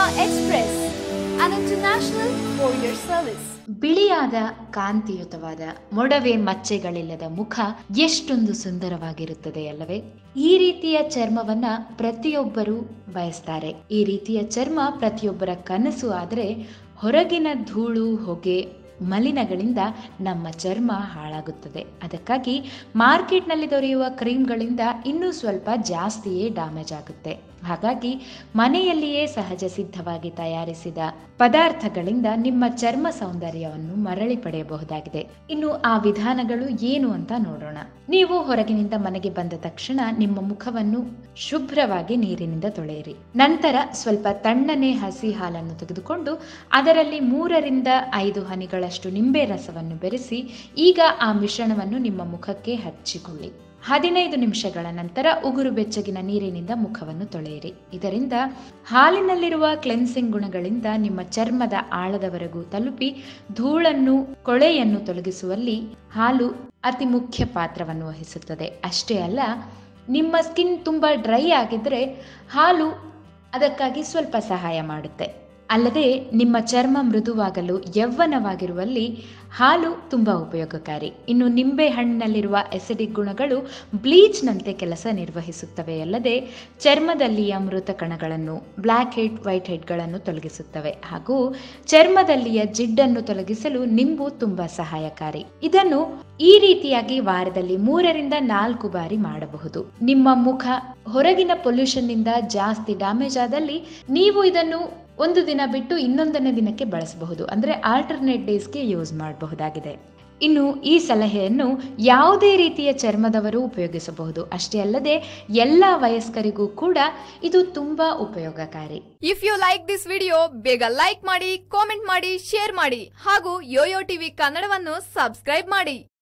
Express, an international courier service. ಬಿಳಿಯಾದ ಕಾಂತಿಯುತವಾದ ಮೊಡವೆ ಮಚ್ಚೆಗಳಿಲ್ಲದ ಮುಖ ಎಷ್ಟೊಂದು ಸುಂದರವಾಗಿರುತ್ತದೆ ಅಲ್ಲವೇ ಈ ರೀತಿಯ ಚರ್ಮವನ್ನ ಪ್ರತಿಯೊಬ್ಬರು ಬಯಸ್ತಾರೆ ಈ ರೀತಿಯ ಚರ್ಮ ಪ್ರತಿಯೊಬ್ಬರ ಕನಸು ಆದರೆ ಹೊರಗಿನ ಧೂಳು ಹೊಗೆ ಮಲಿನಗಳಿಂದ ನಮ್ಮ ಚರ್ಮ ಹಾಳಾಗುತ್ತದೆ ಅದಕ್ಕಾಗಿ ಮಾರ್ಕೆಟ್ನಲ್ಲಿ ದೊರೆಯುವ ಕ್ರೀಮ್ಗಳಿಂದ ಇನ್ನೂ ಸ್ವಲ್ಪ ಜಾಸ್ತಿಯೇ ಡ್ಯಾಮೇಜ್ ಆಗುತ್ತೆ ಹಾಗಾಗಿ ಮನೆಯಲ್ಲಿಯೇ ಸಹಜ ಸಿದ್ಧವಾಗಿ ತಯಾರಿಸಿದ ಪದಾರ್ಥಗಳಿಂದ ನಿಮ್ಮ ಚರ್ಮ ಸೌಂದರ್ಯವನ್ನು ಮರಳಿ ಪಡೆಯಬಹುದಾಗಿದೆ ಇನ್ನು ಆ ವಿಧಾನಗಳು ಏನು ಅಂತ ನೋಡೋಣ ನೀವು ಹೊರಗಿನಿಂದ ಮನೆಗೆ ಬಂದ ತಕ್ಷಣ ನಿಮ್ಮ ಮುಖವನ್ನು ಶುಭ್ರವಾಗಿ ನೀರಿನಿಂದ ತೊಳೆಯಿರಿ ನಂತರ ಸ್ವಲ್ಪ ತಣ್ಣನೆ ಹಸಿ ಹಾಲನ್ನು ತೆಗೆದುಕೊಂಡು ಅದರಲ್ಲಿ ಮೂರರಿಂದ ಐದು ಹನಿಗಳಷ್ಟು ನಿಂಬೆ ರಸವನ್ನು ಬೆರೆಸಿ ಈಗ ಆ ಮಿಶ್ರಣವನ್ನು ನಿಮ್ಮ ಮುಖಕ್ಕೆ ಹಚ್ಚಿಕೊಳ್ಳಿ ಹದಿನೈದು ನಿಮಿಷಗಳ ನಂತರ ಉಗುರು ಬೆಚ್ಚಗಿನ ನೀರಿನಿಂದ ಮುಖವನ್ನು ತೊಳೆಯಿರಿ ಇದರಿಂದ ಹಾಲಿನಲ್ಲಿರುವ ಕ್ಲೆನ್ಸಿಂಗ್ ಗುಣಗಳಿಂದ ನಿಮ್ಮ ಚರ್ಮದ ಆಳದವರೆಗೂ ತಲುಪಿ ಧೂಳನ್ನು ಕೊಳೆಯನ್ನು ತೊಲಗಿಸುವಲ್ಲಿ ಹಾಲು ಅತಿ ಮುಖ್ಯ ಪಾತ್ರವನ್ನು ವಹಿಸುತ್ತದೆ ಅಷ್ಟೇ ಅಲ್ಲ ನಿಮ್ಮ ಸ್ಕಿನ್ ತುಂಬ ಡ್ರೈ ಆಗಿದ್ದರೆ ಹಾಲು ಅದಕ್ಕಾಗಿ ಸ್ವಲ್ಪ ಸಹಾಯ ಮಾಡುತ್ತೆ ಅಲ್ಲದೆ ನಿಮ್ಮ ಚರ್ಮ ಮೃದುವಾಗಲು ಯೌವನವಾಗಿರುವಲ್ಲಿ ಹಾಲು ತುಂಬ ಉಪಯೋಗಕಾರಿ ಇನ್ನು ನಿಂಬೆ ಹಣ್ಣಿನಲ್ಲಿರುವ ಎಸಿಡಿಕ್ ಗುಣಗಳು ಬ್ಲೀಚ್ನಂತೆ ಕೆಲಸ ನಿರ್ವಹಿಸುತ್ತವೆ ಅಲ್ಲದೆ ಚರ್ಮದಲ್ಲಿಯ ಮೃತ ಕಣಗಳನ್ನು ಬ್ಲ್ಯಾಕ್ ಹೆಡ್ ವೈಟ್ ಹೆಡ್ಗಳನ್ನು ತೊಲಗಿಸುತ್ತವೆ ಹಾಗೂ ಚರ್ಮದಲ್ಲಿಯ ಜಿಡ್ಡನ್ನು ತೊಲಗಿಸಲು ನಿಂಬು ತುಂಬ ಸಹಾಯಕಾರಿ ಇದನ್ನು ಈ ರೀತಿಯಾಗಿ ವಾರದಲ್ಲಿ ಮೂರರಿಂದ ನಾಲ್ಕು ಬಾರಿ ಮಾಡಬಹುದು ನಿಮ್ಮ ಮುಖ ಹೊರಗಿನ ಪೊಲ್ಯೂಷನ್ನಿಂದ ಜಾಸ್ತಿ ಡ್ಯಾಮೇಜ್ ಆದಲ್ಲಿ ನೀವು ಇದನ್ನು ಒಂದು ದಿನ ಬಿಟ್ಟು ಇನ್ನೊಂದನೇ ದಿನಕ್ಕೆ ಬಳಸಬಹುದು ಅಂದರೆ ಆಲ್ಟರ್ನೇಟ್ ಡೇಸ್ಗೆ ಯೂಸ್ ಮಾಡಬಹುದಾಗಿದೆ ಇನ್ನು ಈ ಸಲಹೆಯನ್ನು ಯಾವುದೇ ರೀತಿಯ ಚರ್ಮದವರು ಉಪಯೋಗಿಸಬಹುದು ಅಷ್ಟೇ ಅಲ್ಲದೆ ಎಲ್ಲ ವಯಸ್ಕರಿಗೂ ಕೂಡ ಇದು ತುಂಬಾ ಉಪಯೋಗಕಾರಿ if you like this video ಬೇಗ ಲೈಕ್ ಮಾಡಿ ಕಾಮೆಂಟ್ ಮಾಡಿ ಶೇರ್ ಮಾಡಿ ಹಾಗೂ ಯೋಯೋ ಟಿವಿ ಕನ್ನಡವನ್ನು ಸಬ್ಸ್ಕ್ರೈಬ್ ಮಾಡಿ